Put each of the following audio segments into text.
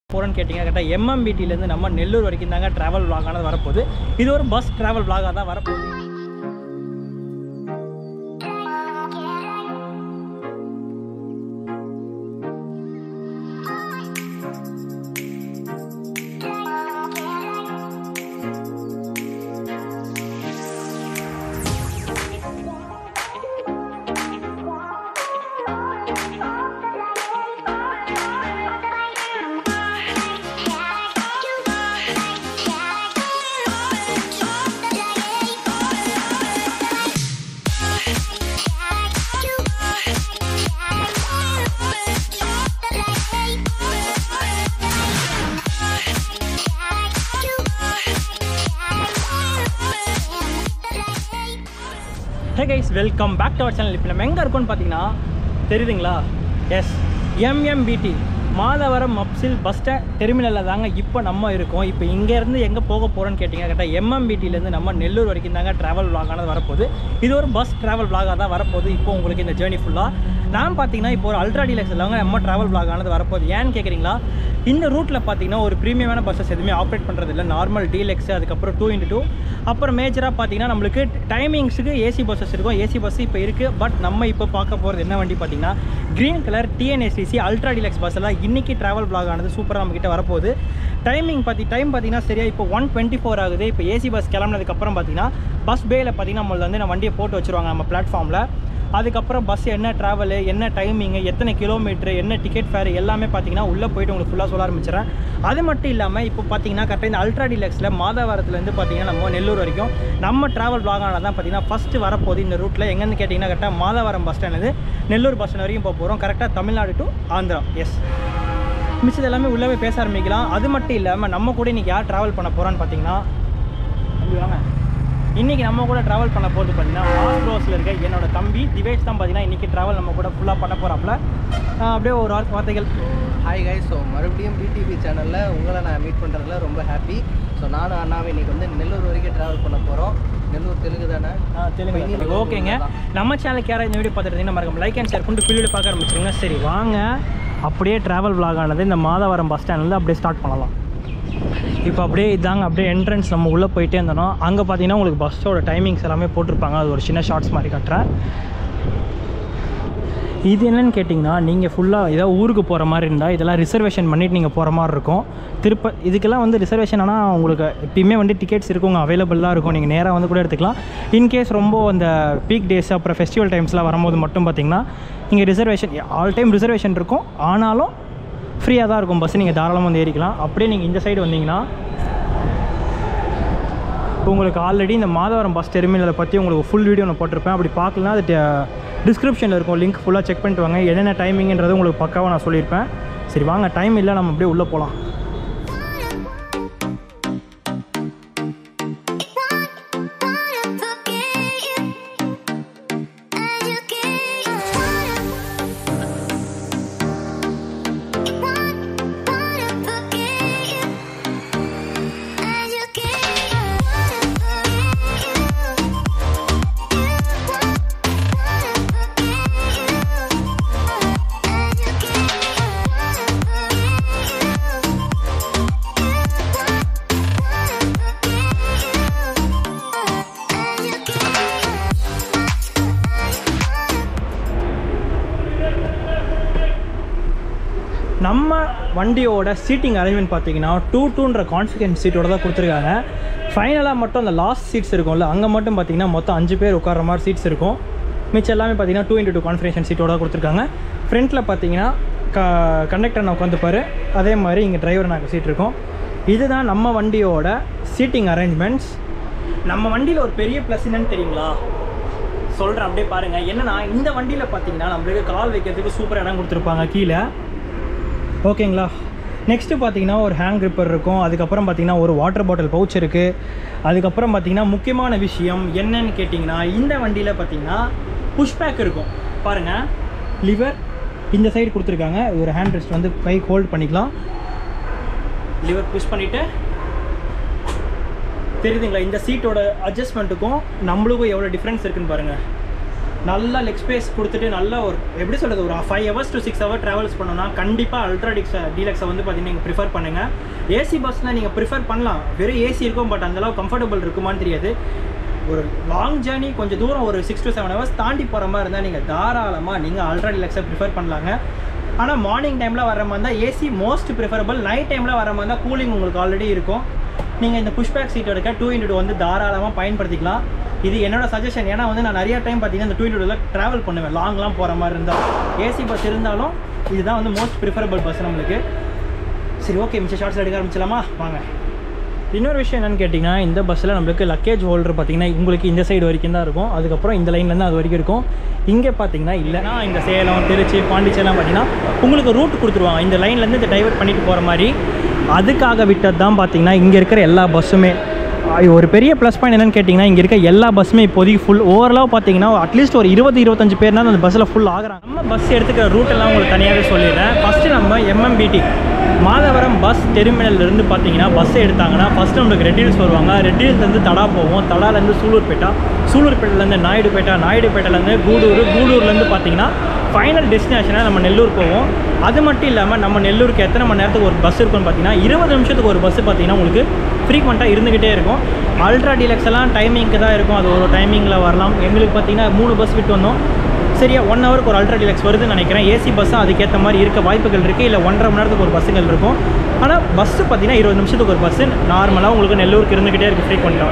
போகிறோன்னு கேட்டிங்க கரெக்டாக எம்எம்பிடிலேருந்து நம்ம நெல்லூர் வரைக்கும் தாங்க ட்ராவல் vlog ஆனது வரப்போகுது இது ஒரு பஸ் ட்ராவல் vlog-ஆ தான் வரப்போகுது hey guys welcome back to our channel இப்போ நம்ம எங்கே இருக்கோம்னு பார்த்தீங்கன்னா தெரியுதுங்களா எஸ் எம்எம்பிடி மாதவரம் மப்சில் பஸ் ஸ்டாண்ட் டெர்மினலில் தாங்க இப்போ நம்ம இருக்கோம் இப்போ இங்கேருந்து எங்கே போக போகிறோன்னு கேட்டிங்க கரெக்டாக எம்எம்பிடிலேருந்து நம்ம நெல்லூர் வரைக்கும் தாங்க ட்ராவல் vlog-ஆனது வரப்போகுது இது ஒரு பஸ் ட்ராவல் vlog-ஆ தான் வரப்போகுது இப்போ உங்களுக்கு இந்த ஜேர்னி ஃபுல்லாக நான் பார்த்தீங்கன்னா இப்போ ஒரு அல்ட்ரா டீலக்ஸ் இல்லாமல் நம்ம ட்ராவல் vlog-ஆனது வரப்போகுது ஏன்னு கேட்குறீங்களா இந்த ரூட்டில் பார்த்தீங்கன்னா ஒரு ப்ரீமியமான பஸ்ஸஸ் எதுவுமே ஆப்ரேட் பண்ணுறது இல்லை நார்மல் டீலக்ஸ் அதுக்கப்புறம் டூ இன்ட்டு டூ அப்புறம் மேஜராக பார்த்தீங்கன்னா நம்மளுக்கு டைமிங்ஸுக்கு ஏசி பஸ்ஸஸ் இருக்கும் ஏசி பஸ் இப்போ இருக்குது பட் நம்ம இப்போ பார்க்க போகிறது என்ன வண்டி பார்த்தீங்கன்னா green colour TNSTC ultra deluxe bus எல்லாம் இன்றைக்கி ட்ராவல் vlog ஆனது சூப்பராக நம்மக்கிட்ட வரப்போகுது டைமிங் பார்த்தி டைம் பார்த்தீங்கன்னா சரியா இப்போ ஒன் டுவெண்ட்டி ஃபோர் ஆகுது இப்போ ஏசி பஸ் கிளம்புனதுக்கப்புறம் பார்த்தீங்கன்னா பஸ் பேயில் பார்த்தீங்கன்னா நம்மள வந்து நான் வண்டியை போட்டு வச்சுருவாங்க நம்ம பிளாட்ஃபார்மில் அதுக்கப்புறம் பஸ் என்ன ட்ராவலு என்ன டைமிங்கு எத்தனை கிலோமீட்ரு என்ன டிக்கெட் ஃபேர் எல்லாமே பார்த்தீங்கன்னா உள்ளே போயிட்டு உங்களுக்கு ஃபுல்லாக சொல்ல ஆரம்பிச்சிடறேன் அது மட்டும் இல்லாமல் இப்போ பார்த்தீங்கன்னா கரெக்டாக இந்த அல்ட்ரா டிலக்ஸில் மாதாவரத்துலேருந்து பார்த்தீங்கன்னா நம்ம நெல்லூர் வரைக்கும் நம்ம ட்ராவல் வாகனம் தான் பார்த்தீங்கன்னா ஃபஸ்ட்டு வரப்போகுது இந்த ரூட்டில் எங்கேருந்து கேட்டிங்கன்னா கரெக்டாக மாதாவரம் பஸ் ஸ்டாண்ட்லேருந்து நெல்லூர் பஸ் ஸ்டாண்ட் வரைக்கும் போக போகிறோம் கரெக்டாக தமிழ்நாடு டு ஆந்திரா எஸ் மிச்சது எல்லாமே உள்ளே போய் பேச ஆரம்பிக்கலாம் அது மட்டும் இல்லாமல் நம்ம கூட இன்றைக்கி யார் ட்ராவல் பண்ண போகிறான்னு பார்த்தீங்கன்னா தம்பி வாங்க இன்றைக்கி நம்ம கூட ட்ராவல் பண்ண போகிறது பார்த்தீங்கன்னா மாஸ்ரோஸில் இருக்க என்னோட தம்பி திவேஷ் தான் பார்த்தீங்கன்னா இன்றைக்கி ட்ராவல் நம்ம கூட ஃபுல்லாக பண்ண போகிறாப்புல அப்படியே ஒரு வார்த்தை வார்த்தைகள் ஹாய் கைஸ் ஸோ மறுபடியும் பிடிவி சேனலில் உங்களை நான் மீட் பண்ணுறதுல ரொம்ப ஹாப்பி ஸோ நானும் அண்ணாவும் இன்னைக்கு வந்து நெல்லூர் வரைக்கும் ட்ராவல் பண்ண போகிறோம் நெல்லூர் தெலுங்கு தானே ஆ தெலுங்கு ஓகேங்க நம்ம சேனலுக்கு யாராவது இந்த வீடியோ பார்த்துட்டு இருந்தீங்கன்னா மறக்காம லைக் அண்ட் ஷேர் பண்ணிட்டு ஃபீல்டு பார்க்க ஆரம்பிச்சிருங்க சரி வாங்க அப்படியே ட்ராவல் vlog ஆனது இந்த மாதவரம் பஸ் ஸ்டாண்ட்லேருந்து அப்படியே ஸ்டார்ட் பண்ணலாம் இப்போ அப்படியே இதாங்க அப்படியே என்ட்ரன்ஸ் நம்ம உள்ளே போயிட்டே இருந்தோம் அங்கே பார்த்தீங்கன்னா உங்களுக்கு பஸ்ஸோட டைமிங்ஸ் எல்லாமே போட்டிருப்பாங்க அது ஒரு சின்ன ஷார்ட்ஸ் மாதிரி காட்டுறேன் இது என்னன்னு கேட்டிங்கன்னா நீங்கள் ஃபுல்லாக ஏதாவது ஊருக்கு போகிற மாதிரி இருந்தால் இதெல்லாம் ரிசர்வேஷன் பண்ணிட்டு நீங்கள் போகிற மாதிரி இருக்கும் திருப்ப இதுக்கெல்லாம் வந்து ரிசர்வேஷன் ஆனால் உங்களுக்கு எப்பயுமே வந்து டிக்கெட்ஸ் இருக்குங்க அவைலபிள் தான் இருக்கும் நீங்கள் நேராக வந்து கூட எடுத்துக்கலாம் இன்கேஸ் ரொம்ப அந்த பீக் டேஸ் அப்புறம் ஃபெஸ்டிவல் டைம்ஸ்லாம் வரும்போது மட்டும் பார்த்தீங்கன்னா இங்கே ரிசர்வேஷன் ஆல் டைம் ரிசர்வேஷன் இருக்கும் ஆனாலும் ஃப்ரீயாக தான் இருக்கும் பஸ் நீங்கள் தாராளமாக வந்து ஏறிக்கலாம் அப்படியே நீங்கள் இந்த சைடு வந்தீங்கன்னா இப்போ உங்களுக்கு ஆல்ரெடி இந்த மாதவரம் பஸ் டெர்மினலை பற்றி உங்களுக்கு ஃபுல் வீடியோ நான் போட்டிருப்பேன் அப்படி பார்க்கலாம் அது டிஸ்கிரிப்ஷனில் இருக்கும் லிங்க் ஃபுல்லாக செக் பண்ணிட்டு வாங்க என்னென்ன டைமிங்ன்றது உங்களுக்கு பக்காவாக நான் சொல்லியிருப்பேன் சரி வாங்க டைம் இல்லை நம்ம அப்படியே உள்ளே போகலாம் நம்ம வண்டியோட சீட்டிங் அரேஞ்ச்மெண்ட் பார்த்தீங்கன்னா டூ டூன்ற கான்ஃபிகன்ஸ் சீட்டோட தான் கொடுத்துருக்காங்க ஃபைனலாக மட்டும் அந்த லாஸ்ட் சீட்ஸ் இருக்கும்ல அங்கே மட்டும் பார்த்தீங்கன்னா மொத்தம் அஞ்சு பேர் உட்கார்ற மாதிரி சீட்ஸ் இருக்கும் மிச்சம் எல்லாமே பார்த்தீங்கன்னா டூ இன்ட்டு டூ கான்ஃபிகரேஷன் சீட்டோட தான் கொடுத்துருக்காங்க ஃப்ரண்ட்டில் பார்த்தீங்கன்னா க கண்டக்டர் நான் உட்காந்துப்பார் அதே மாதிரி இங்கே டிரைவர் நாங்கள் சீட் இருக்கும் இதுதான் நம்ம வண்டியோட சீட்டிங் அரேஞ்ச்மெண்ட்ஸ் நம்ம வண்டியில் ஒரு பெரிய ப்ளஸ் என்னன்னு தெரியுங்களா சொல்கிறேன் அப்படியே பாருங்கள் என்னன்னா இந்த வண்டியில் பார்த்தீங்கன்னா நம்மளுக்கு கால் வைக்கிறதுக்கு சூப்பர் இடம் கொடுத்துருப்பாங்க கீழே ஓகேங்களா நெக்ஸ்ட்டு பார்த்தீங்கன்னா ஒரு ஹேண்ட் gripper இருக்கும் அதுக்கப்புறம் பார்த்தீங்கன்னா ஒரு வாட்டர் பாட்டில் பவுச் இருக்குது அதுக்கப்புறம் பார்த்தீங்கன்னா முக்கியமான விஷயம் என்னன்னு கேட்டிங்கன்னா இந்த வண்டியில் பார்த்தீங்கன்னா புஷ் பேக் இருக்கும் பாருங்கள் லிவர் இந்த சைடு கொடுத்துருக்காங்க ஒரு ஹேண்ட் ரெஸ்ட் வந்து கை ஹோல்ட் பண்ணிக்கலாம் லிவர் புஷ் பண்ணிவிட்டு தெரியுதுங்களா இந்த சீட்டோட அட்ஜஸ்ட்மெண்ட்டுக்கும் நம்மளுக்கும் எவ்வளோ டிஃப்ரென்ஸ் இருக்குன்னு பாருங்கள் நல்ல லெக் ஸ்பேஸ் கொடுத்துட்டு நல்ல ஒரு எப்படி சொல்கிறது ஒரு five hours to six hour travels பண்ணோம்னா கண்டிப்பாக அல்ட்ராடிக்ஸ் டீலக்ஸை வந்து பார்த்தீங்கன்னா நீங்கள் ப்ரிஃபர் பண்ணுங்கள் ஏசி பஸ்னால் நீங்கள் ப்ரிஃபர் பண்ணலாம் வெறும் ஏசி இருக்கும் பட் அந்தளவு கம்ஃபர்டபுள் இருக்குமான்னு தெரியாது ஒரு லாங் ஜேர்னி கொஞ்சம் தூரம் ஒரு சிக்ஸ் டு செவன் ஹவர்ஸ் தாண்டி போகிற மாதிரி இருந்தால் நீங்கள் தாராளமாக நீங்கள் அல்ட்ரா டிலக்ஸை ப்ரிஃபர் பண்ணலாங்க ஆனால் மார்னிங் டைமில் வர மாதிரி தான் ஏசி மோஸ்ட் ப்ரிஃபரபிள் நைட் டைமில் வர மாதிரி தான் கூலிங் உங்களுக்கு ஆல்ரெடி இருக்கும் நீங்கள் இந்த புஷ்பேக் சீட் எடுக்க டூ இன்ட்டு வந்து தாராளமாக பயன்படுத்திக்கலாம் இது என்னோட சஜஷன் ஏன்னா வந்து நான் நிறைய டைம் பார்த்தீங்கன்னா இந்த டூ இன்ட்டு ட்ராவல் பண்ணுவேன் லாங்லாம் போகிற மாதிரி இருந்தால் ஏசி பஸ் இருந்தாலும் இதுதான் வந்து மோஸ்ட் ப்ரிஃபரபிள் பஸ் நம்மளுக்கு சரி ஓகே மிச்ச ஷார்ட்ஸ் எடுக்க ஆரம்பிச்சலாமா வாங்க இன்னொரு விஷயம் என்னன்னு கேட்டிங்கன்னா இந்த பஸ்ஸில் நம்மளுக்கு லக்கேஜ் ஹோல்டர் பார்த்தீங்கன்னா உங்களுக்கு இந்த சைடு வரைக்கும் தான் இருக்கும் அதுக்கப்புறம் இந்த லைன்லேருந்து அது வரைக்கும் இருக்கும் இங்கே பார்த்தீங்கன்னா இல்லைனா இந்த சேலம் திருச்சி பாண்டிச்சேரிலாம் பார்த்தீங்கன்னா உங்களுக்கு ரூட் கொடுத்துருவாங்க இந்த லைன்லேருந்து இந்த டைவர்ட் பண்ணிட்டு போகிற மாதிரி அதுக்காக விட்டது தான் பார்த்தீங்கன்னா இங்கே இருக்கிற எல்லா பஸ்ஸுமே ஐ- ஒரு பெரிய ப்ளஸ் பாயிண்ட் என்னன்னு கேட்டிங்கன்னா இங்கே இருக்க எல்லா பஸ்ஸுமே இப்போதைக்கு ஃபுல் ஓவரலாக பார்த்தீங்கன்னா அட்லீஸ்ட் ஒரு இருபது இருபத்தஞ்சு பேர்னா அந்த பஸ்ஸில் ஃபுல் ஆகுறாங்க நம்ம பஸ் எடுத்துக்கிற ரூட் எல்லாம் உங்களுக்கு தனியாகவே சொல்லிடுறேன் ஃபஸ்ட்டு நம்ம எம்எம்பிடி மாதவரம் பஸ் டெர்மினல்ல இருந்து பார்த்தீங்கன்னா பஸ்ஸை எடுத்தாங்கன்னா ஃபஸ்ட்டு நம்மளுக்கு ரெட் ஹில்ஸ் வருவாங்க ரெட் ஹில்ஸ்லேருந்து தடா போவோம் தடாலேருந்து சூலூர்பேட்டா சூலூர்பேட்டிலேருந்து நாயுடுபேட்டா நாயுடுபேட்டையிலேருந்து கூடூர் கூடூர்லேருந்து பார்த்தீங்கன்னா ஃபைனல் டெஸ்டினேஷனாக நம்ம நெல்லூர் போவோம் அது மட்டும் இல்லாமல் நம்ம நெல்லூருக்கு எத்தனை மணி நேரத்துக்கு ஒரு பஸ் இருக்குன்னு பார்த்தீங்கன்னா இருபது நிமிஷத்துக்கு ஒரு பஸ் பார்த்தீங்கன்னா உங்களுக்கு ஃப்ரீக்வெண்ட்டாக இருந்துக்கிட்டே இருக்கும் அல்ட்ரா டீலக்ஸ் எல்லாம் டைமிங்க்கு தான் இருக்கும் அது ஒரு டைமிங்கில் வரலாம் எங்களுக்கு பார்த்தீங்கன்னா மூணு பஸ் விட்டு வந்தோம் சரியா ஒன் ஹவருக்கு ஒரு அல்ட்ரா டிலக்ஸ் வருதுன்னு நினைக்கிறேன் ஏசி பஸ்ஸும் அதுக்கேற்ற மாதிரி இருக்க வாய்ப்புகள் இருக்குது இல்லை ஒன்றரை மணி நேரத்துக்கு ஒரு பஸ்ஸுகள் இருக்கும் ஆனால் பஸ்ஸு பார்த்தீங்கன்னா இருபது நிமிஷத்துக்கு ஒரு பஸ்ஸு நார்மலாக உங்களுக்கு நெல்லூருக்கு இருந்துக்கிட்டே இருக்குது ஃப்ரீக்வெண்ட்டாக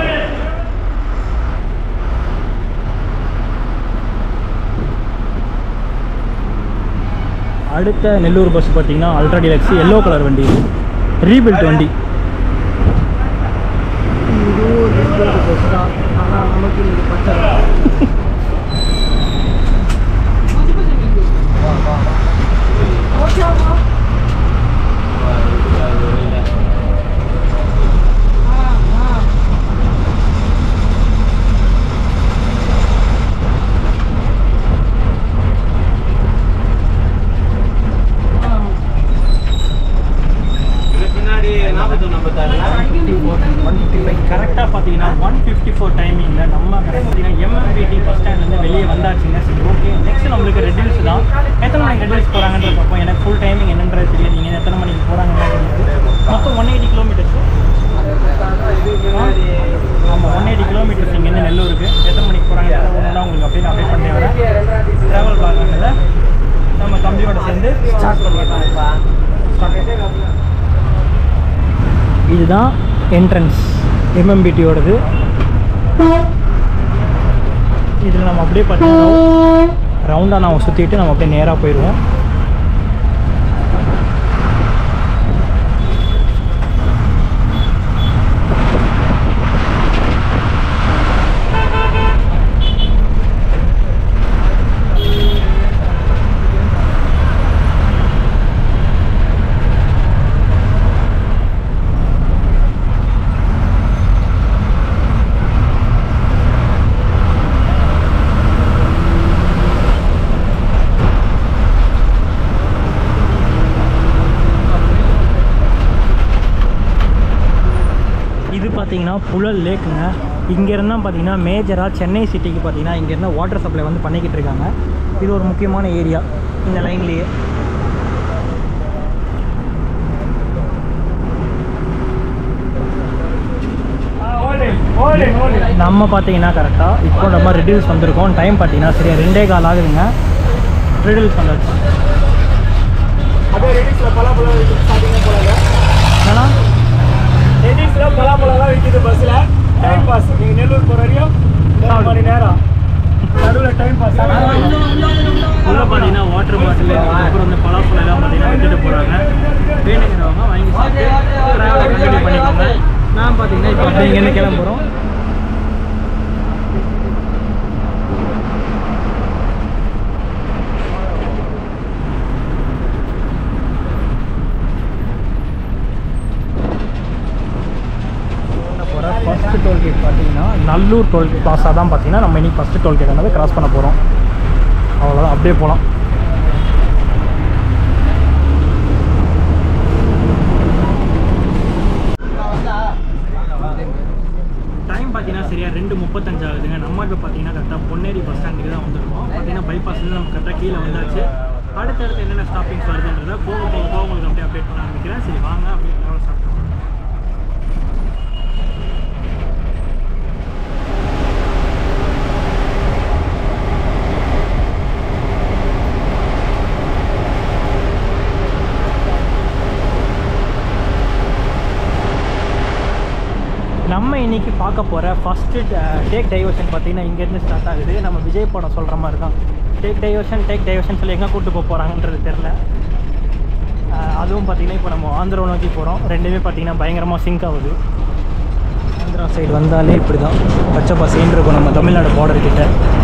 அடுத்த நெல்லூர் பஸ் பார்த்தீங்கன்னா அல்ட்ரா டிலக்ஸ் எல்லோ கலர் வண்டி இது ரீபில்ட் வண்டி இதுவும் பஸ் தான் ஆனால் நமக்கு இன்னைக்கு பச்சை ஒன் ஃபிஃப்டி ஃபைவ் கரெக்டாக பார்த்தீங்கன்னா ஒன் ஃபிஃப்டி ஃபோர் டைமிங்கில் நம்ம பார்த்தீங்கன்னா எம்எம்பிடி பஸ் ஸ்டாண்ட்லேருந்து வெளியே வந்தாச்சுங்க சரி ஓகே நெக்ஸ்ட் நம்மளுக்கு ரெட் ஹில்ஸ் தான் எத்தனை மணிக்கு ரெட் ஹில்ஸ் போகிறாங்கன்ற பார்ப்போம் எனக்கு ஃபுல் டைமிங் என்னன்றது தெரியாது நீங்கள் எத்தனை மணிக்கு போகிறாங்கன்னு தெரியாது மொத்தம் ஒன் எயிட்டி கிலோமீட்டர்ஸ் ஆமாம் ஒன் எயிட்டி கிலோமீட்டர்ஸ் இங்கேருந்து நெல்லூருக்கு எத்தனை மணிக்கு போகிறாங்க ஒன்றா உங்களுக்கு அப்படின்னு அப்டேட் பண்ணி வரேன் ட்ராவல் பார்க்கறதுல நம்ம தம்பியோட சேர்ந்து ஸ்டார்ட் பண்ணிடலாம் இதுதான் என்ட்ரன்ஸ் எம்எம்பிடியோடது இதில் நம்ம அப்படியே பார்த்தீங்கன்னா ரவுண்டாக நம்ம சுற்றிட்டு நம்ம அப்படியே நேராக போயிடுவோம் இது பார்த்தீங்கன்னா புழல் லேக்குங்க இங்கேருந்து தான் பார்த்தீங்கன்னா மேஜராக சென்னை சிட்டிக்கு பார்த்தீங்கன்னா இங்கேருந்து வாட்டர் சப்ளை வந்து பண்ணிக்கிட்டு இருக்காங்க இது ஒரு முக்கியமான ஏரியா இந்த லைன்லேயே நம்ம பார்த்தீங்கன்னா கரெக்டாக இப்போ நம்ம ரெடியூஸ் வந்திருக்கோம் டைம் பார்த்தீங்கன்னா சரியா ரெண்டே கால் ஆகுதுங்க ரெடியூஸ் வந்தாச்சு அதே ரெடிஸ்ல பலாப்பழம் விற்கிது ஸ்டார்டிங்கே போலாங்க ஏன்னா ரெடிஸ்ல பலாப்பழம்லாம் விற்கிது பஸ்ல டைம் பாஸ் நீங்க நெல்லூர் போற வரையும் மூணு மணி நேரம் நடுவில் டைம் பாஸ் உள்ள பார்த்தீங்கன்னா வாட்டர் பாட்டில் அதுக்கப்புறம் வந்து பலாப்பழம் எல்லாம் பார்த்தீங்கன்னா விட்டுட்டு போகிறாங்க வேணுங்கிறவங்க வாங்கி சாப்பிட்டு ட்ராவலை கண்டினியூ பண்ணிக்கோங்க நான் பார்த்தீங்கன்னா இப்போ அப்படியே இங்கேருந்து கிளம்புறோம் போகிற ஃபஸ்ட்டு டோல்கேட் பார்த்தீங்கன்னா நல்லூர் டோல்கேட் பிளாஸா தான் பார்த்தீங்கன்னா நம்ம இன்னைக்கு ஃபஸ்ட்டு டோல்கேட் வந்து கிராஸ் பண்ண போகிறோம் அவ்வளோதான் அப்படியே போகலாம் டைம் பார்த்தீங்கன்னா சரியா ரெண்டு ரெண்டு முப்பத்தஞ்சு ஆகுதுங்க நம்ம இப்போ பார்த்தீங்கன்னா கரெக்டாக பொன்னேரி பஸ் ஸ்டாண்டுக்கு தான் வந்திருக்கோம் பார்த்தீங்கன்னா பைபாஸ்லேருந்து நம்ம கரெக்டாக கீழே வந்தாச்சு அடுத்தடுத்து என்னென்ன ஸ்டாப்பிங்ஸ் வருதுன்றதை போக போக போக உங்களுக்கு அப்படியே அப்டேட் பண்ண ஆரம்பிக்கிறேன் சரி வாங்க அப்படியே ட்ராவல் ஸ்டார்ட் பண்ணுவோம் நம்ம இன்னைக்கு பார்க்க போகிற ஃபஸ்ட்டு டேக் டைவர்ஷன் பார்த்தீங்கன்னா இங்கேருந்து ஸ்டார்ட் ஆகுது நம்ம விஜய் படம் சொல்கிற மாதிரி தான் டேக் டைவர்ஷன் டேக் டைவர்ஷன் சொல்லி எங்கே கூட்டு போக போகிறாங்கன்றது தெரில அஹ் அதுவும் பார்த்தீங்கன்னா இப்போ நம்ம ஆந்திரா நோக்கி போகிறோம் ரெண்டுமே பார்த்தீங்கன்னா பயங்கரமாக சிங்க் ஆகுது ஆந்திரா சைடு வந்தாலே இப்படி தான் பச்சை பசேன்னு இருக்கும் நம்ம தமிழ்நாடு பார்டர் கிட்ட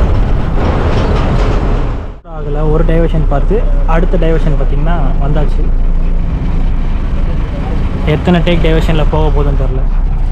ஆகல ஒரு டைவர்ஷன் பார்த்து அடுத்த டைவர்ஷன் பார்த்தீங்கன்னா வந்தாச்சு எத்தனை டேக் டைவர்ஷனில் போக போகுதுன்னு தெரில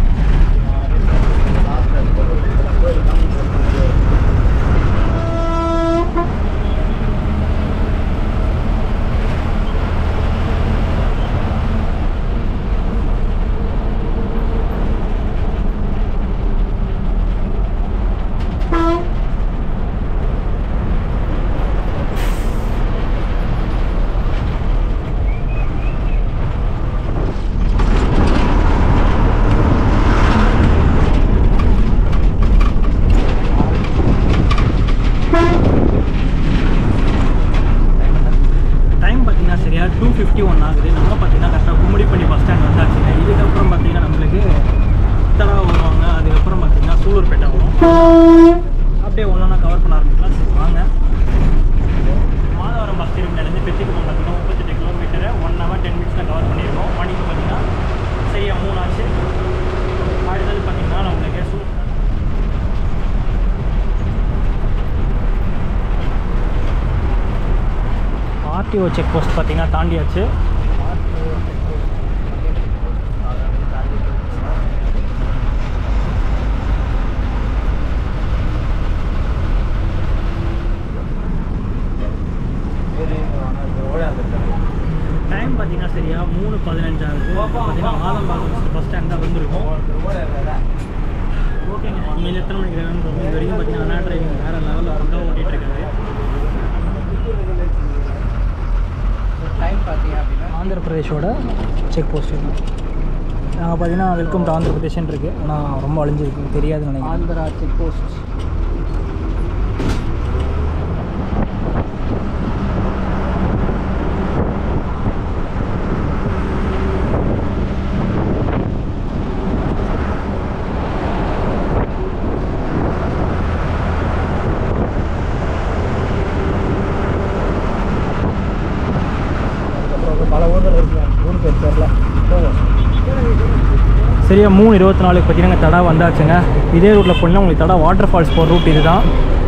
டைம் பார்த்தீங்கன்னா சரியா டூ ஃபிஃப்டி ஒன் ஆகுது நம்ம பார்த்தீங்கன்னா கரெக்டாக கும்மிடிப்பள்ளி பஸ் ஸ்டாண்ட் வந்தாச்சுங்க இதுக்கப்புறம் பார்த்தீங்கன்னா நம்மளுக்கு தடா வருவாங்க அதுக்கப்புறம் பார்த்தீங்கன்னா சூலூர்பேட்டை வரும் அப்படியே ஒன்றா கவர் பண்ண ஆரம்பிக்கலாம் சரி வாங்க மாதவரம் பஸ் டெர்மினலேருந்து பெத்திக்குளம் பார்த்தீங்கன்னா முப்பத்தெட்டு கிலோமீட்டரை ஒன் ஹவர் டென் மினிட்ஸில் கவர் பண்ணியிருக்கோம் மணிக்கு பார்த்தீங்கன்னா சரியா மூணு ஆச்சு அடுத்தது பார்த்தீங்கன்னா நம்மளுக்கு சூலூர் ஆர்டிஓ செக் போஸ்ட் பார்த்தீங்கன்னா தாண்டியாச்சு டைம் பார்த்தீங்கன்னா சரியா மூணு பதினஞ்சாகுது பார்த்தீங்கன்னா ஆலம்பாக்கம் பஸ் ஸ்டாண்ட் தான் வந்திருக்கும் ஓகேங்க இனிமேல் எத்தனை மணிக்கு வேணும்னு இது வரைக்கும் பார்த்தீங்கன்னா அண்ணா டிரைவிங் வேறு லெவலில் ஃபுல்லாக ஓட்டிகிட்டு இருக்காரு டைம் பார்த்தீங்க அப்படின்னா ஆந்திர பிரதேஷோட செக் போஸ்ட் இது நாங்கள் பார்த்தீங்கன்னா வெல்கம் டு ஆந்திர பிரதேஷ்னு இருக்குது ஆனால் ரொம்ப அழிஞ்சிருக்கு தெரியாதுன்னு நினைக்கிறேன் ஆந்திரா செக் போஸ்ட் பல ஊர்கள் இருக்கு ஊர் பேர் தெரில சரியா மூணு இருபத்தி நாலுக்கு பார்த்தீங்கன்னா தடா வந்தாச்சுங்க இதே ரூட்டில் போனால் உங்களுக்கு தடா வாட்டர் ஃபால்ஸ் போகிற ரூட் இதுதான்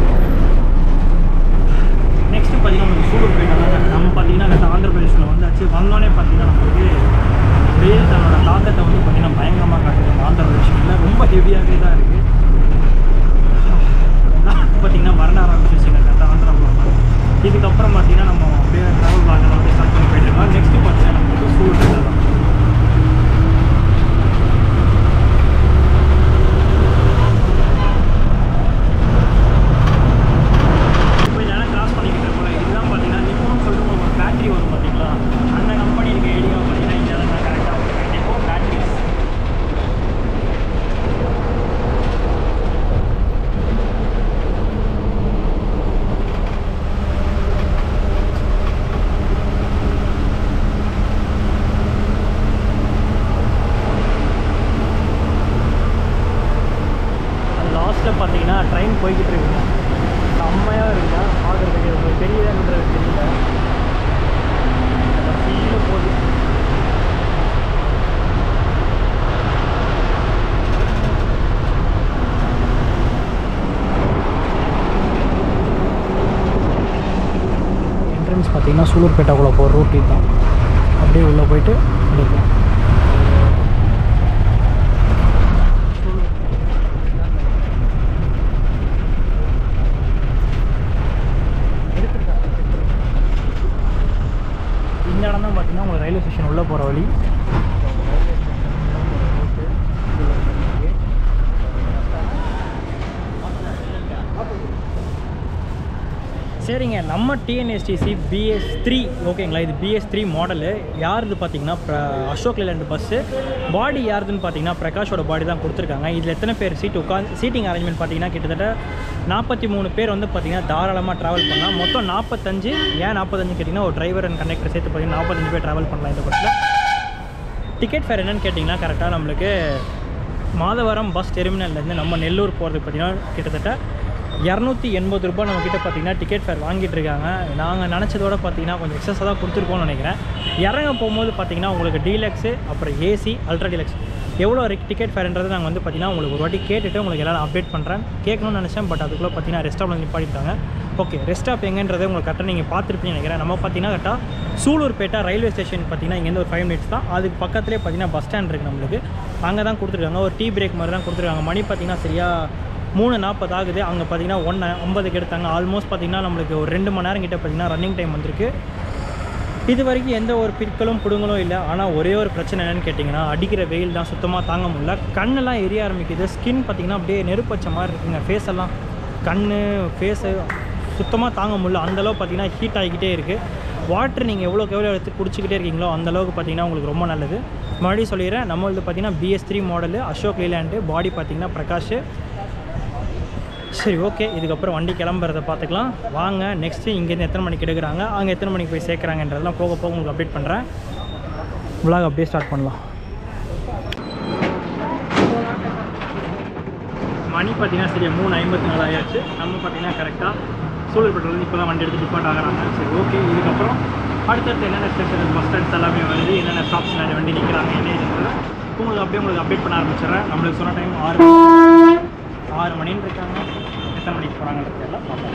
நெக்ஸ்ட் பார்த்தீங்கன்னா உங்களுக்கு சூலூர் போயிட்டாங்க நம்ம பார்த்தீங்கன்னா அந்த ஆந்திர பிரதேஷில் வந்தாச்சு வந்தோடனே பார்த்தீங்கன்னா நம்மளுக்கு வெயில் தன்னோட தாக்கத்தை வந்து பார்த்தீங்கன்னா பயங்கரமாக காட்டுது நம்ம ஆந்திர பிரதேஷில் ரொம்ப ஹெவியாகவே தான் இருக்குது பார்த்தீங்கன்னா வறண்ட ஆரம்பிச்சிருச்சுங்க கரெக்டாக ஆந்திரா போகலாம் இதுக்கப்புறம் பார்த்தீங்கன்னா நம்ம அப்படியே ட்ராவல் பிளாக்ல வந்து ஸ்டார்ட் பண்ணி போயிட்டு இருக்கோம் நெக்ஸ்ட் பார்த்தீங்கன்னா நம்மளுக்கு சூலூர் தான் இப்போ இதெல்லாம் கிராஸ் பண்ணிக்கிட்டு இருக்கோம் இதுதான் பார்த்தீங்கன்னா நிப்போன்னு சொல்லிட்டு ஒரு பேட்டரி வரும் பார்த்தீங்களா அந்த கம்பெனி இருக்க ஏரியா பார்த்தீங்கன்னா இங்கே தான் கரெக்டாக வரும் நிப்போ பேட்டரிஸ் லாஸ்ட்டில் பார்த்தீங்கன்னா ட்ரெயின் போய்கிட்டு இருக்குங்க செம்மையாக இருக்குங்க பார்க்குறதுக்கு உங்களுக்கு தெரியுதான்றது தெரியல ஃபீல் போகுது என்ட்ரன்ஸ் பார்த்தீங்கன்னா சூலூர்பேட்டாக்குள்ளே போகிற ரூட் இதுதான் அப்படியே உள்ளே போயிட்டு எடுக்கலாம் இந்த இடம் தான் பார்த்தீங்கன்னா உங்களுக்கு ரயில்வே ஸ்டேஷன் உள்ளே போகிற வழி சரிங்க நம்ம டிஎன்எஸ்டிசி பிஎஸ் த்ரீ ஓகேங்களா இது பிஎஸ் த்ரீ மாடலு யாருது பார்த்தீங்கன்னா பிர- அசோக் லேலண்ட் பஸ்ஸு பாடி யாருதுன்னு பார்த்தீங்கன்னா பிரகாஷோட பாடி தான் கொடுத்துருக்காங்க இதில் எத்தனை பேர் சீட் உட்காந்து சீட்டிங் அரேஞ்ச்மெண்ட் பார்த்தீங்கன்னா கிட்டத்தட்ட நாற்பத்தி மூணு பேர் வந்து பார்த்தீங்கன்னா தாராளமாக ட்ராவல் பண்ணலாம் மொத்தம் நாற்பத்தஞ்சு ஏன் நாற்பத்தஞ்சு கேட்டிங்கன்னா ஒரு டிரைவர் அண்ட் கண்டக்டர் சேர்த்து பார்த்தீங்கன்னா நாற்பத்தஞ்சு பேர் ட்ராவல் பண்ணலாம் இந்த பஸ்ஸில் டிக்கெட் ஃபேர் என்னன்னு கேட்டிங்கன்னா கரெக்டாக நம்மளுக்கு மாதவரம் பஸ் டெர்மினல்லேருந்து நம்ம நெல்லூர் போகிறதுக்கு பார்த்தீங்கன்னா கிட்டத்தட்ட இரநூத்தி எண்பது ரூபாய் நம்மக்கிட்ட பார்த்தீங்கன்னா டிக்கெட் ஃபேர் வாங்கிட்டு இருக்காங்க நாங்கள் நினச்சதோட பார்த்தீங்கன்னா கொஞ்சம் எக்ஸஸாக தான் கொடுத்துருக்கோம்னு நினைக்கிறேன் இறங்க போகும்போது பார்த்தீங்கன்னா உங்களுக்கு டீலக்ஸு அப்புறம் ஏசி அல்ட்ரா டீலக்ஸ் எவ்வளோ டிக்கெட் ஃபேர்ன்றது நாங்கள் வந்து பார்த்தீங்கன்னா உங்களுக்கு ஒரு வாட்டி கேட்டுட்டு உங்களுக்கு எல்லாம் அப்டேட் பண்ணுறேன் கேட்கணும்னு நினச்சேன் பட் அதுக்குள்ளே பார்த்தீங்கன்னா ரெஸ்ட் ஸ்டாப்பில் நிப்பாட்டிட்டாங்க ஓகே ரெஸ்ட் ஸ்டாப் எங்கன்றதை உங்களுக்கு கரெக்டாக நீங்கள் பார்த்துருப்பீங்கன்னு நினைக்கிறேன் நம்ம பார்த்தீங்கன்னா கரெக்டாக சூலூர்பேட்டா ரயில்வே ஸ்டேஷன் பார்த்தீங்கன்னா இங்கேருந்து ஒரு ஃபைவ் மினிட்ஸ் தான் அதுக்கு பக்கத்துலேயே பார்த்தீங்கன்னா பஸ் ஸ்டாண்ட் இருக்குது நம்மளுக்கு அங்கே தான் கொடுத்துருக்காங்க ஒரு டீ பிரேக் மாதிரி தான் கொடுத்துருக்காங்க மணி பார்த்தீங்கன்னா சரியா மூணு நாற்பது ஆகுது அங்கே பார்த்தீங்கன்னா ஒன்று ஐம்பதுக்கு எடுத்தாங்க ஆல்மோஸ்ட் பார்த்தீங்கன்னா நம்மளுக்கு ஒரு ரெண்டு மணி நேரம் கிட்ட பார்த்தீங்கன்னா ரன்னிங் டைம் வந்திருக்கு இது வரைக்கும் எந்த ஒரு பிற்களும் பிடுங்களும் இல்லை ஆனால் ஒரே ஒரு பிரச்சனை என்னன்னு கேட்டிங்கன்னா அடிக்கிற வெயில் தான் சுத்தமாக தாங்க முடியல கண்ணெல்லாம் எரிய ஆரம்பிக்குது ஸ்கின் பார்த்திங்கன்னா அப்படியே நெருப்பச்ச மாதிரி இருக்குங்க ஃபேஸ் எல்லாம் கண் ஃபேஸு சுத்தமாக தாங்க முடியல அந்தளவு பார்த்தீங்கன்னா ஹீட் ஆகிக்கிட்டே இருக்குது வாட்டர் நீங்கள் எவ்வளோக்கு எவ்வளோ எடுத்து குடிச்சிக்கிட்டே இருக்கீங்களோ அந்த அளவுக்கு பார்த்தீங்கன்னா உங்களுக்கு ரொம்ப நல்லது மறுபடியும் சொல்லிடுறேன் நம்மளது பார்த்தீங்கன்னா BS three model Ashok Leyland body பார்த்தீங்கன்னா பிரகாஷ் சரி ஓகே இதுக்கப்புறம் வண்டி கிளம்புறத பார்த்துக்கலாம் வாங்க நெக்ஸ்ட்டு இங்கேருந்து எத்தனை மணிக்கு எடுக்கிறாங்க அங்கே எத்தனை மணிக்கு போய் சேர்க்குறாங்கன்றதெல்லாம் போக போக உங்களுக்கு அப்டேட் பண்ணுறேன் vlog அப்படியே ஸ்டார்ட் பண்ணலாம் மணி பார்த்தீங்கன்னா சரி மூணு ஐம்பத்தி நாலு ஆயாச்சு நம்ம பார்த்தீங்கன்னா கரெக்டாக சூழல் பெட்ரோல் இப்போ தான் வண்டி எடுத்து டிபார்ட் ஆகுறாங்க சரி ஓகே இதுக்கப்புறம் அடுத்தடுத்து என்னென்ன ஸ்டேஷன் பஸ் ஸ்டாண்ட்ஸ் எல்லாமே வருது என்னென்ன ஸ்டாப்ஸ் நிறைய வண்டி நிற்கிறாங்க என்ன இதுன்றத உங்களுக்கு அப்படியே உங்களுக்கு அப்டேட் பண்ண ஆரம்பிச்சிடுறேன் நம்மளுக்கு சொன்ன டைம் ஆறு ஆறு மணின்னு இருக்காங்க எத்தனை மணிக்கு போகிறாங்கன்றது எல்லாம் பார்ப்போம்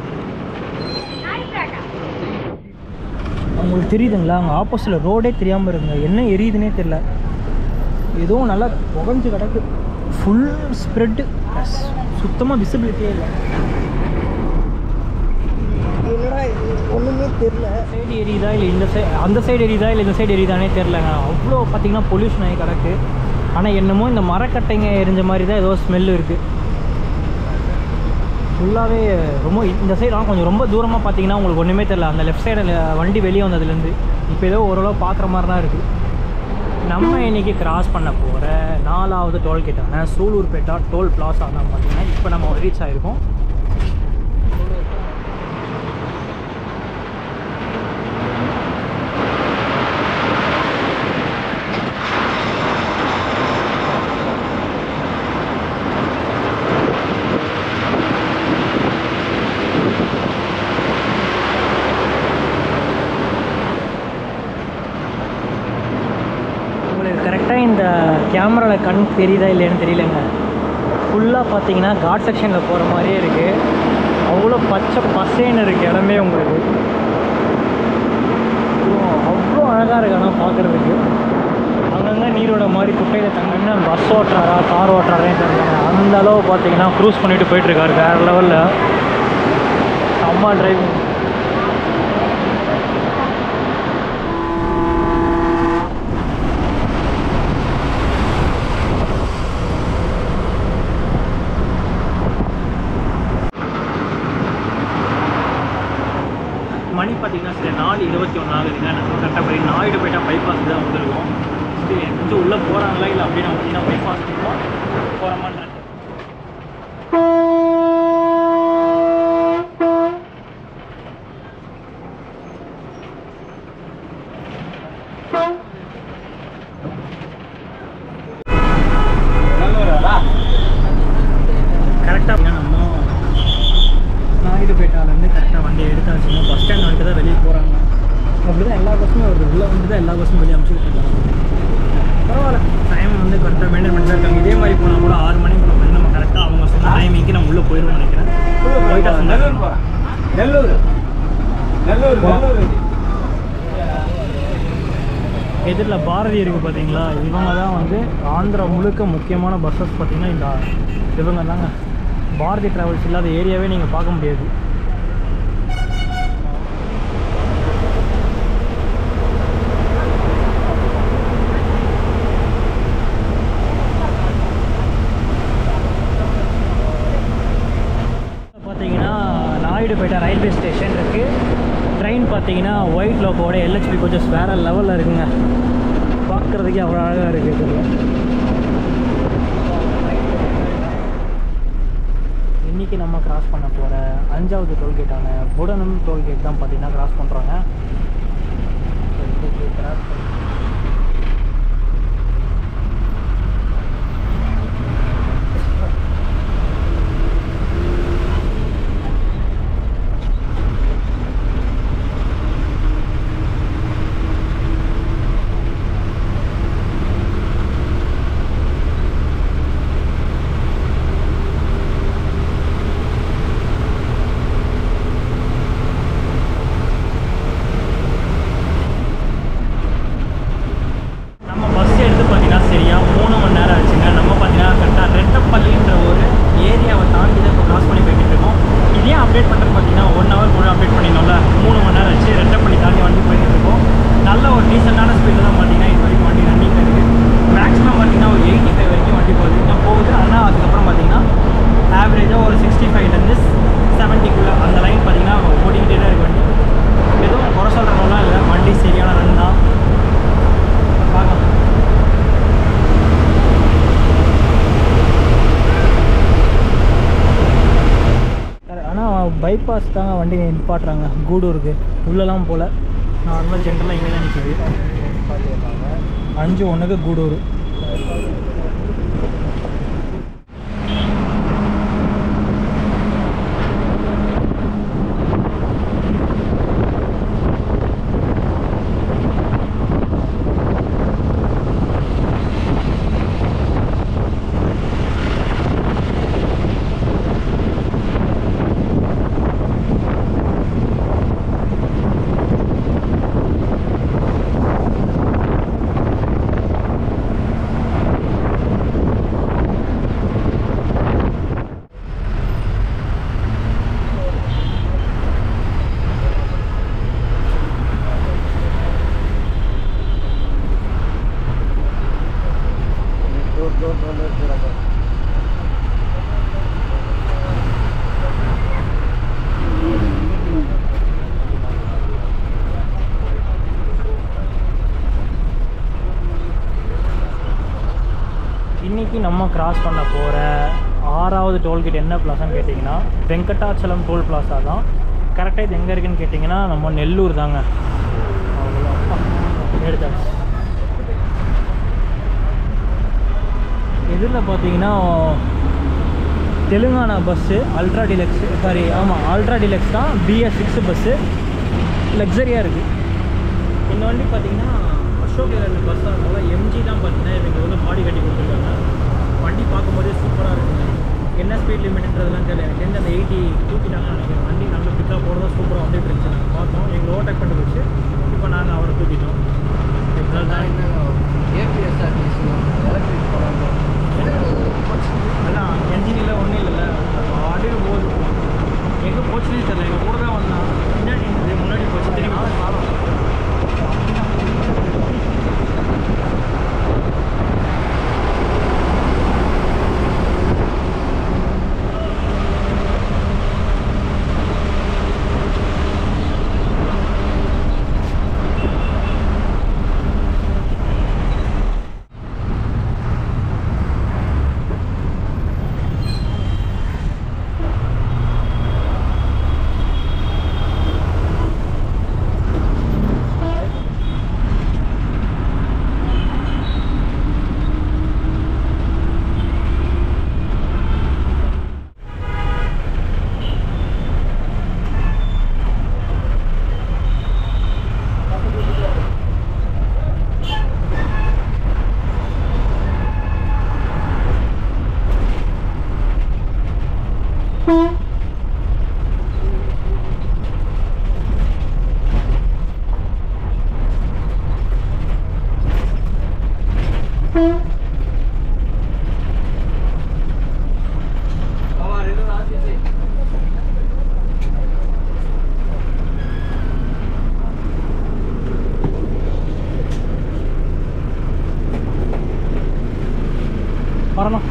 உங்களுக்கு தெரியுதுங்களா அங்கே ஆப்போசிட்டில் ரோடே தெரியாமல் இருங்க என்ன எரியுதுன்னே தெரில எதுவும் நல்லா புகஞ்சு கிடக்கு ஃபுல் ஸ்ப்ரெட்டு சுத்தமாக விசிபிலிட்டியே இல்லை என்னடா இது ஒன்றுமே தெரில சைடு எரியுதா இல்லை இந்த சைடு அந்த சைடு எரியுதா இல்லை இந்த சைடு எரியுதானே தெரிலங்க அவ்வளோ பார்த்தீங்கன்னா பொல்யூஷன் ஆகி கிடக்கு ஆனால் என்னமோ இந்த மரக்கட்டைங்க எரிஞ்ச மாதிரி தான் ஏதோ ஸ்மெல் இருக்குது ஃபுல்லாகவே ரொம்ப இந்த சைடெலாம் கொஞ்சம் ரொம்ப தூரமாக பார்த்தீங்கன்னா உங்களுக்கு ஒன்றுமே தெரில அந்த லெஃப்ட் சைடில் வண்டி வெளியே வந்ததுலேருந்து இப்போ ஏதோ ஓரளவு பார்க்குற மாதிரி தான் இருக்குது நம்ம இன்னைக்கு கிராஸ் பண்ண போகிற நாலாவது டோல் கேட்டான சூலூர்பேட்டா டோல் பிளாஸா தான் பார்த்தீங்கன்னா இப்போ நம்ம ரீச் ஆகிருக்கோம் உங்களுக்கு கரெக்டாக இந்த கேமராவில் கண் தெரியுதா இல்லைன்னு தெரியலங்க ஃபுல்லாக பார்த்தீங்கன்னா காட் செக்ஷனில் போகிற மாதிரியே இருக்குது அவ்வளோ பச்சை பசேன்னு இருக்குது இடமே உங்களுக்கு அவ்வளோ- அவ்வளோ அழகாக இருக்கு ஆனால் பார்க்குறதுக்கு அங்கங்கே நீரோட மாதிரி குட்டையில் தங்கன்னா பஸ் ஓட்டுறாரா கார் ஓட்டுறாரே தெரியல அந்த அளவு பார்த்தீங்கன்னா க்ரூஸ் பண்ணிட்டு போயிட்டுருக்காரு வேறு லெவலில் அம்மா டிரைவிங் மணி பார்த்தீங்கன்னா சரி நாலு இருபத்தி ஒன்று ஆகுதுங்க நம்ம கரெக்டாக போய் நாயுடு போயிட்டா பைபாஸ் தான் வந்திருக்கோம் சரி கொஞ்சம் உள்ளே போகிறாங்களா இல்லை அப்படியே நம்ம பார்த்தீங்கன்னா பைபாஸ் இருக்கோம் போகிறோமான்னு கரெக்டாக நம்ம நாயுடுபேட்டாலேருந்து கரெக்டாக வண்டியை எடுத்தாச்சுங்க பஸ் ஸ்டாண்ட் வந்துட்டு தான் வெளியே போகிறாங்க அப்படி தான் எல்லா பஸ்ஸுமே வருது உள்ளே வந்து தான் எல்லா பஸ்ஸும் வெளியே அனுப்பிச்சிட்டு இருக்காங்க பரவாயில்ல டைம் வந்து கரெக்டாக மெயின்டைன் பண்ணி தான் இருக்காங்க இதே மாதிரி போனால் கூட ஆறு மணிக்கு போனால் நம்ம கரெக்டாக அவங்க சொன்ன டைமிங்க்கு நம்ம உள்ளே போயிடுவோம்னு நினைக்கிறேன் போயிட்டா சொன்னாங்க நெல்லூர் நெல்லூர் நெல்லூர் எதிரில் பாரதி இருக்குது பார்த்தீங்களா இவங்க தான் வந்து ஆந்திரா முழுக்க முக்கியமான பஸ்ஸஸ் பார்த்தீங்கன்னா இந்த இவங்க தாங்க பாரதி டிராவல்ஸ் இல்லாத ஏரியாவே நீங்கள் பார்க்க முடியாது பார்த்தீங்கன்னா நாயுடுபேட்டை ரயில்வே ஸ்டேஷன் பார்த்தீங்கன்னா ஒயிட் லோக்கோட எல்ஹெச்பி கோச்சஸ் வேறு லெவலில் இருக்குங்க பார்க்குறதுக்கே அவ்வளோ அழகாக இருக்குது இன்றைக்கி நம்ம கிராஸ் பண்ண போகிற அஞ்சாவது டோல்கேட்டான புடனம் டோல்கேட் தான் பார்த்தீங்கன்னா கிராஸ் பண்ணுறாங்க கிராஸ் நம்ம பஸ் எடுத்து பார்த்தீங்கன்னா சரியா மூணு மணி நேரம் ஆச்சுங்க நம்ம பார்த்தீங்கன்னா கரெக்டாக ரெட்டப்பள்ளின்ற ஒரு ஏரியாவை தாண்டி தான் இப்போ கிராஸ் பண்ணி போய்கிட்டு இருக்கோம் இதே அப்டேட் பண்ணுறது பார்த்தீங்கன்னா ஒன் ஹவர் கூட அப்டேட் பண்ணிடணும்ல மூணு மணி நேரம் ஆச்சு ரெட்டப்பள்ளி தாண்டி வண்டி போயிட்டு இருக்கோம் நல்ல ஒரு டீசெண்டான ஸ்பீடில் தான் பார்த்தீங்கன்னா இது வரைக்கும் வண்டி ரன்னிங் இருக்குது மேக்ஸிமம் பார்த்தீங்கன்னா ஒரு எயிட்டி ஃபைவ் வரைக்கும் வண்டி போகுது இன்னும் போகுது ஆனால் அதுக்கப்புறம் பார்த்தீங்கன்னா ஆவரேஜாக ஒரு சிக்ஸ்டி ஃபைவ்லேருந்து செவன்ட்டிக்குள்ளே அந்த லைன் பார்த்தீங்கன்னா ஓடிக்கிட்டே தான் இருக்கு வண்டி எதுவும் குறை சொல்கிறவங்களாம் இல்லை வண்டி சரியான ரன் தான் பார்க்கலாம் ஆனால் பைபாஸ் தாங்க வண்டி நிப்பாட்டுறாங்க கூடூருக்கு உள்ளெல்லாம் போல் நார்மல் ஜென்ரலாக இங்கே தான் நிற்கிது அஞ்சு ஒன்றுக்கு கூடூர் இன்னைக்கு நம்ம கிராஸ் பண்ண போகிற ஆறாவது டோல்கேட் என்ன பிளாசான்னு கேட்டிங்கன்னா வெங்கடாச்சலம் டோல் பிளாசா தான் கரெக்டாக இது எங்கே இருக்குன்னு கேட்டிங்கன்னா நம்ம நெல்லூர் தாங்க அவ்வளோதான். எடுத்தாச்சு இதில் பார்த்தீங்கன்னா Telangana bus ultra deluxe sorry ஆமாம் அல்ட்ரா டிலக்ஸ் தான் பிஎஸ் சிக்ஸ் பஸ்ஸு லக்ஸரியாக இருக்குது இந்த வண்டி பார்த்தீங்கன்னா அசோக் லேலண்ட் பஸ்ஸாக இருந்தாலும் எம்ஜி தான் பார்த்தீங்கன்னா இவங்க வந்து பாடி கட்டி கொடுத்துருக்காங்க வண்டி பார்க்கும்போதே சூப்பராக இருக்குங்க என்ன ஸ்பீட் லிமிட்ன்றதெல்லாம் தெரியல எனக்கு தெரிஞ்சு அந்த எயிட்டி தூக்கிட்டாங்கன்னு நினைக்கிறேன் வண்டி நல்ல பிக்கப் போடுறதா சூப்பராக வந்துட்டு இருந்துச்சு நாங்கள் பார்த்தோம் எங்களை ஓவர்டேக் பண்ணி போச்சு இப்போ நாங்கள் அவரை தூக்கிட்டோம் இவ்வளவு தான் ஏபிஎஸ்ஆர்டிசி எலக்ட்ரிக் போனாங்க அதான் என்ஜினில் ஒன்றும் இல்லைல்ல அப்படியே போகுது எங்கே போச்சுனே தெரியல எங்கள் கூட தான் வந்தான் பின்னாடி இருந்தது முன்னாடி போச்சு திரும்பி வரணும்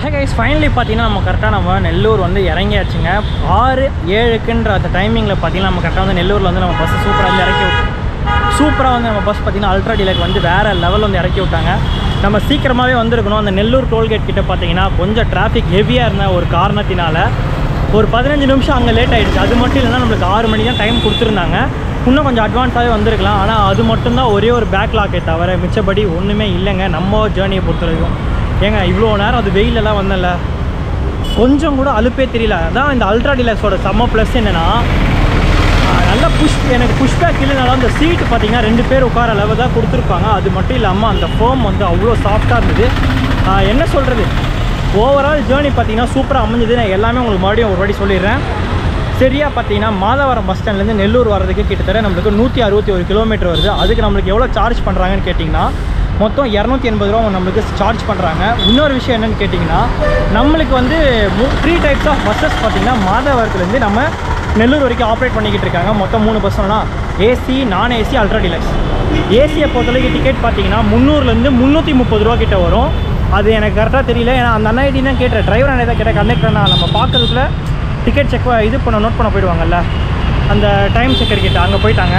ஹே கைஸ் ஃபைனலி பார்த்தீங்கன்னா நம்ம கரெக்டாக நம்ம நெல்லூர் வந்து இறங்கியாச்சுங்க ஆறு ஏழுக்குன்ற அந்த டைமிங்கில் பார்த்தீங்கன்னா நம்ம கரெக்டாக வந்து நெல்லூரில் வந்து நம்ம பஸ்ஸை சூப்பராக வந்து இறக்கி விட்டோம் சூப்பராக வந்து நம்ம பஸ் பார்த்தீங்கன்னா அல்ட்ரா டீலக் வந்து வேறு லெவல் வந்து இறக்கி விட்டாங்க நம்ம சீக்கிரமாகவே வந்திருக்கணும் அந்த நெல்லூர் டோல்கேட் கிட்ட பார்த்தீங்கன்னா கொஞ்சம் டிராஃபிக் ஹெவியாக இருந்த ஒரு காரணத்தினால ஒரு பதினஞ்சு நிமிஷம் அங்கே லேட் ஆகிடுச்சு அது மட்டும் இல்லைன்னா நம்மளுக்கு ஆறு மணி தான் டைம் கொடுத்துருந்தாங்க இன்னும் கொஞ்சம் அட்வான்ஸாகவே வந்திருக்கலாம் ஆனால் அது மட்டும்தான் ஒரே ஒரு பேக்லாக்கே தவிர மிச்சபடி ஒன்றுமே இல்லைங்க நம்ம ஜேர்னியை பொறுத்த வரைக்கும் ஏங்க இவ்வளோ நேரம் அது வெயிலெல்லாம் வந்தல கொஞ்சம் கூட அலுப்பே தெரியல அதான் இந்த அல்ட்ரா டீலக்ஸோட செம்ம ப்ளஸ் என்னென்னா நல்லா புஷ் எனக்கு புஷ் பேக் இல்லைனாலும் அந்த சீட்டு பார்த்தீங்கன்னா ரெண்டு பேர் உட்கார அளவு தான் கொடுத்துருப்பாங்க அது மட்டும் இல்லாமல் அந்த ஃபோம் வந்து அவ்வளோ சாஃப்டாக இருந்தது ஆஹ் என்ன சொல்கிறது ஓவரால் ஜேர்னி பார்த்தீங்கன்னா சூப்பராக அமைஞ்சது நான் எல்லாமே உங்களுக்கு மறுபடியும் ஒரு வாட்டி சொல்லிடுறேன் சரியாக பார்த்தீங்கன்னா மாதவரம் பஸ் ஸ்டாண்ட்லேருந்து நெல்லூர் வரதுக்கு கிட்டத்தட்ட நம்மளுக்கு நூற்றி அறுபத்தி ஒரு கிலோமீட்டர் வருது அதுக்கு நம்மளுக்கு எவ்வளோ சார்ஜ் பண்ணுறாங்கன்னு கேட்டிங்கன்னா மொத்தம் இரநூத்தி எண்பது ரூபா அவங்க நம்மளுக்கு சார்ஜ் பண்ணுறாங்க இன்னொரு விஷயம் என்னன்னு கேட்டிங்கன்னா நம்மளுக்கு வந்து த்ரீ டைப்ஸ் ஆஃப் பஸ்ஸஸ் பார்த்தீங்கன்னா மாதவரத்துலேருந்து நம்ம நெல்லூர் வரைக்கும் ஆப்ரேட் பண்ணிக்கிட்டு இருக்காங்க மொத்தம் மூணு பஸ்ஸுலாம் AC non AC ultra deluxe ஏசியை பொறுத்தளவுக்கு டிக்கெட் பார்த்தீங்கன்னா முந்நூறுலேருந்து முந்நூற்றி முப்பது ரூபா கிட்ட வரும் அது எனக்கு கரெக்டாக தெரியல ஏன்னா அந்த அண்ணா தான் கேட்டேன் டிரைவர் அண்ணா தான் கேட்டேன் கண்டக்டர் நம்ம பார்க்கறதுக்குள்ள டிக்கெட் செக் இது பண்ண நோட் பண்ண போயிடுவாங்கல்ல அந்த டைம் செக்கர் கிட்ட அங்கே போயிட்டாங்க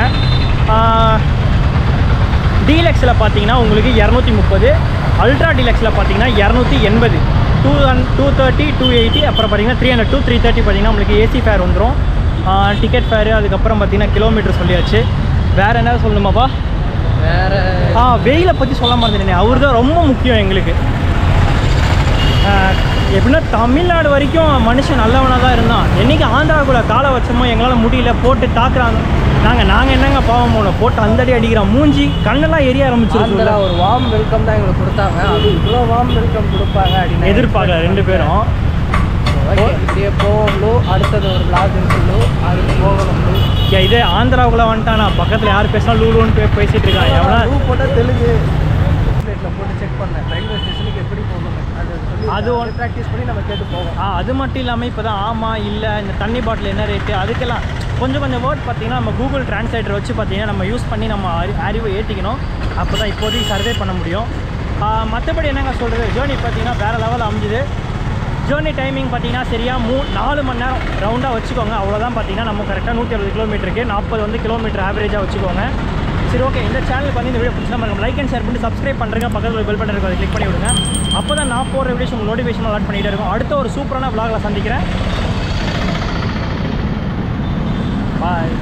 டீலக்ஸில் பார்த்தீங்கன்னா உங்களுக்கு இரநூத்தி முப்பது அல்ட்ரா டீலக்ஸில் பார்த்தீங்கன்னா இரநூத்தி எண்பது டூ அன் டூ தேர்ட்டி டூ எயிட்டி அப்புறம் பார்த்தீங்கன்னா three hundred to three thirty பார்த்தீங்கன்னா உங்களுக்கு ஏசி ஃபேர் வந்துடும் டிக்கெட் ஃபேரு அதுக்கப்புறம் பார்த்தீங்கன்னா கிலோமீட்டர் சொல்லியாச்சு வேறு என்ன சொல்லணுமாப்பா வேற ஆ வெயிலை பற்றி சொல்ல மாட்டேன் அவர் தான் ரொம்ப முக்கியம் எங்களுக்கு ஆஹ், எப்படின்னா தமிழ்நாடு வரைக்கும் மனுஷன் நல்லவனாக தான் இருந்தான் என்னைக்கு ஆந்திராவுக்குள்ள காலை வச்சோமோ எங்களால் முடியல போட்டு தாக்குறாங்க நாங்கள் நாங்கள் என்னங்க பாவம் போனோம் போட்டு அந்த அடி அடிக்கிறோம் மூஞ்சி கண்ணெல்லாம் எரிய ஆந்திரா ஆரம்பிச்சிருச்சு ஒரு வார்ம் வெல்கம் தான் எங்களுக்கு கொடுத்தாங்க அது இவ்வளோ வார்ம் வெல்கம் கொடுப்பாங்க அப்படின்னு எதிர்பார்க்கல ரெண்டு பேரும் ஓகே இப்படியே போவோம் ப்ளூ அடுத்தது ஒரு vlog இருக்கு ப்ளூ அதுக்கு போகணும் ப்ளூ ஏ, இதே ஆந்திராவுக்குள்ள வந்துட்டானா பக்கத்தில் யார் பேசினா லூலுன்னு பே- பேசிட்டு இருக்கான் எவனா ப்ளூ போட்டால் தெலுங்கு வெப்சைட்டில் போட்டு செக் பண்ணேன் ரயில்வே ஸ்டேஷனுக்கு எப்படி போகணும் அது சொல்லி அது அது ஒன்- ஒன்று ப்ராக்டிஸ் பண்ணி நம்ம கேட்டு போவோம் ஆ அது மட்டும் இல்லாமல் இப்போ தான் ஆமாம் இல்லை இந்த தண்ணி பாட்டில் என்ன ரேட்டு அதுக்கெல்லாம் கொஞ்சம் கொஞ்சம் வேர்ட் பார்த்தீங்கன்னா நம்ம கூகுள் டிரான்ஸ்லேட்டர் வச்சு பார்த்தீங்கன்னா நம்ம யூஸ் பண்ணி நம்ம அறி அறிவை ஏற்றிக்கணும் அப்போ தான் இப்போதைக்கு சர்வே பண்ண முடியும் மற்றபடி என்னங்க சொல்கிறது ஜேர்னி பார்த்தீங்கன்னா வேறு லெவல் அமைஞ்சுது ஜேர்னி டைமிங் பார்த்தீங்கன்னா சரியாக மூ நாலு மணி நேரம் ரவுண்டாக வச்சுக்கோங்க அவ்வளோதான் பார்த்தீங்கன்னா நம்ம கரெக்டாக நூற்றி அறுபது கிலோமீட்டருக்கு நாற்பது வந்து கிலோமீட்டர் ஆவரேஜாக வச்சுக்கோங்க சரி ஓகே இந்த சேனலுக்கு வந்து இந்த வீடியோ பிடிச்சா மறக்காம லைக் அண்ட் ஷேர் பண்ணி சப்ஸ்கிரைப் பண்ணுறேங்க பக்கத்தில் பெல் பட்டன் இருக்கும் அதை கிளிக் பண்ணி விடுங்க அப்போ தான் நான் போகிற வீடியோஸ் உங்களுக்கு நோட்டிஃபிகேஷன் அலாட் பண்ணிகிட்டே இருக்கும் அடுத்த ஒரு சூப்பரான vlogல சந்திக்கிறேன் பாய்